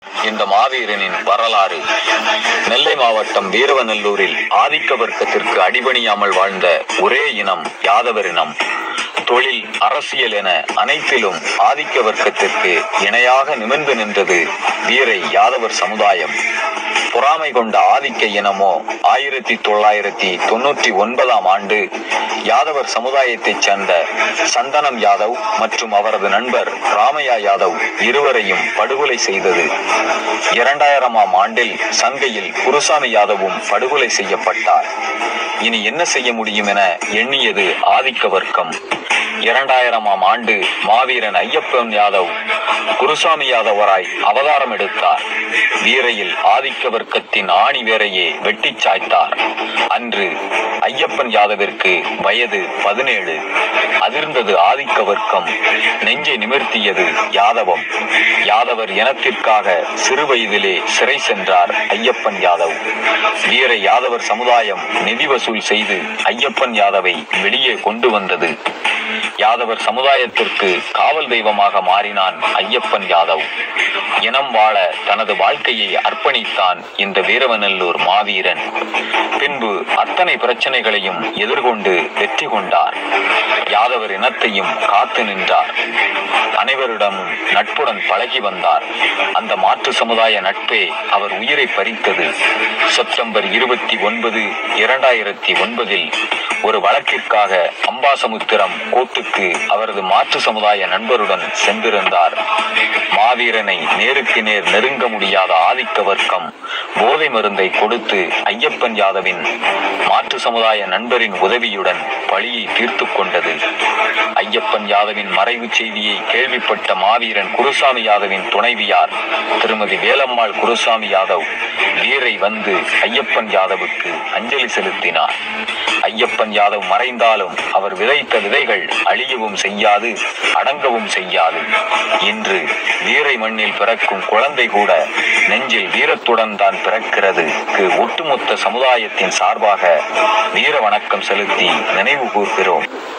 இந்த மாவீரனின் வரலாறு நெல்லை மாவட்டம் வீரவநல்லூரில் ஆதிக்க வர்க்கத்திற்கு அடிபணியாமல் வாழ்ந்த ஒரே இனம் யாதவர் இனம் தொழில் அரசியல் என அனைத்திலும் ஆதிக்க வர்க்கத்திற்கு இணையாக நிமிர்ந்து நின்றது வீரை யாதவர் சமுதாயம் பொறாமை கொண்ட ஆதிக்க இனமோ ஆயிரத்தி தொள்ளாயிரத்தி தொண்ணூற்றி ஒன்பதாம் ஆண்டு யாதவர் சமுதாயத்தைச் சேர்ந்த சந்தனம் யாதவ் மற்றும் அவரது நண்பர் ராமையா யாதவ் இருவரையும் படுகொலை செய்தது இரண்டாயிரமாம் ஆண்டில் சங்கையில் குருசாமி யாதவும் படுகொலை செய்யப்பட்டார் இனி என்ன செய்ய முடியும் என எண்ணியது ஆதிக்க வர்க்கம் இரண்டாயிரமாம் ஆண்டு மாவீரன் ஐயப்பன் யாதவ் குருசாமி யாதவராய் அவதாரம் எடுத்தார் வீரையில் ஆதிக்க வர்க்கத்தின் ஆணி வேரையே வெட்டிச் சாய்த்தார் அன்று ஐயப்பன் யாதவிற்கு வயது பதினேழு அதிர்ந்தது ஆதிக்க வர்க்கம் நெஞ்சை நிமிர்த்தியது யாதவம் யாதவர் இனத்திற்காக சிறு வயதிலே சிறை சென்றார் ஐயப்பன் யாதவ் வீர யாதவர் சமுதாயம் நிதி வசூல் செய்து ஐயப்பன் யாதவை வெளியே கொண்டு வந்தது யாதவர் சமுதாயத்திற்கு காவல் தெய்வமாக மாறினான் ஐயப்பன் யாதவ் இனம் வாழ தனது வாழ்க்கையை அர்ப்பணித்தான் இந்த வீரவநல்லூர் மாவீரன் பின்பு அத்தனை பிரச்சனைகளையும் எதிர்கொண்டு வெற்றி கொண்டார் யாதவர் இனத்தையும் காத்து நின்றார் அனைவரிடமும் நட்புடன் பழகி வந்தார் அந்த மாற்று சமுதாய நட்பே அவர் உயிரை பறித்தது செப்டம்பர் இருபத்தி ஒன்பது இரண்டாயிரத்தி ஒன்பதில் ஒரு வழக்கிற்காக அம்பாசமுத்திரம் கோர்ட்டுக்கு அவரது மாற்று சமுதாய நண்பருடன் சென்றிருந்தார் மாவீரனை நேருக்கு நேர் நெருங்க முடியாத ஆதிக்க வர்க்கம் போதை மருந்தை கொடுத்து ஐயப்பன் யாதவின் மாற்று சமுதாய நண்பரின் உதவியுடன் பழியை தீர்த்து கொண்டது ஐயப்பன் யாதவின் மறைவு செய்தியை கேள்விப்பட்ட மாவீரன் குருசாமி யாதவின் துணைவியார் திருமதி வேலம்மாள் குருசாமி யாதவ் வீரை வந்து ஐயப்பன் யாதவுக்கு அஞ்சலி செலுத்தினார் ஐயப்பன் யாதவ் மறைந்தாலும் அவர் விதைத்த விதைகள் அழியவும் செய்யாது அடங்கவும் செய்யாது இன்று வீரை மண்ணில் பிறக்கும் குழந்தை கூட நெஞ்சில் வீரத்துடன் தான் பிறக்கிறது ஒட்டுமொத்த சமுதாயத்தின் சார்பாக வீர வணக்கம் செலுத்தி நினைவு கூர்கிறோம்